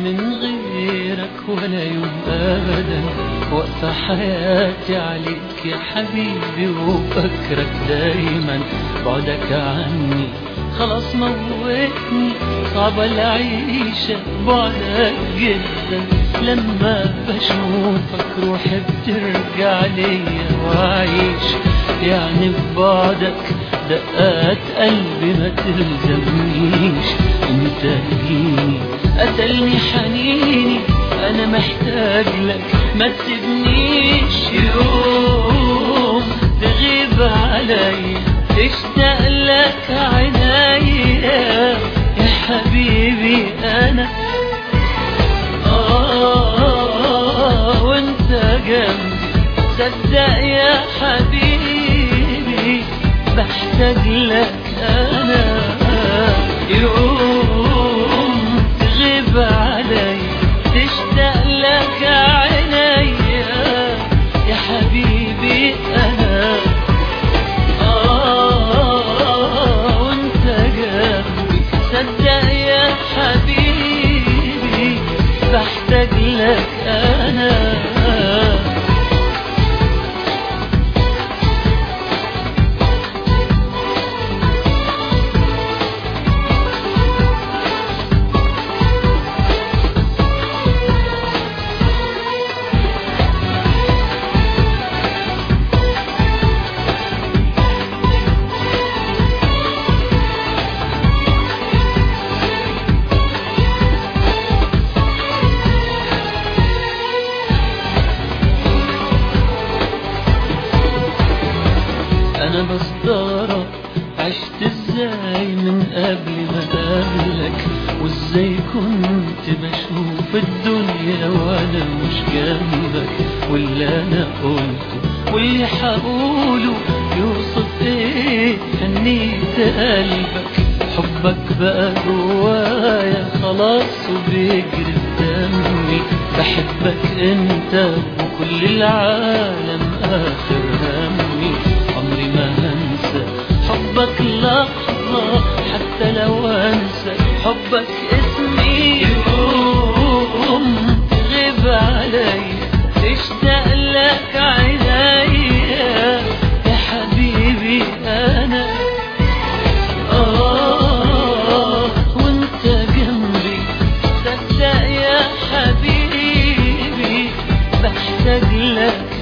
من غيرك ولا يوم ابدا واقفة حياتي عليك يا حبيبي وفكرك دايما بعدك عني خلاص موتني صعبة العيشة بعدك جدا لما بشوفك روحي بترجع ليا وعيش يعني ببعدك دقات قلبي ما تلزمنيش انت جيني قتلني حنيني انا محتاج لك ما تسيبنيش يوم تغيب عليا تشتاق لك عنايا يا حبيبي انا آه وانت جنبي صدق يا حبيبي بحتاج لك انا يوم تغيب علي تشتاق لك عينيا يا حبيبي انا آه وانت جنبي صدق يا حبيبي بحتاج لك انا انا بستغرب عشت ازاي من قبل ما اقابلك وازاي كنت بشوف الدنيا وانا مش جنبك واللي انا قلته واللي حقوله يوصف ايه حنيت قلبك حبك بقى جوايا خلاص وبيجري في دمي بحبك انت وكل العالم اخر همي عمري ما هنسى حبك لحظة حتى لو انسى حبك اسمي يوم تغيب علي تشتاق لك عينيا يا حبيبي انا آه وانت جنبي صدق يا حبيبي بحتاج لك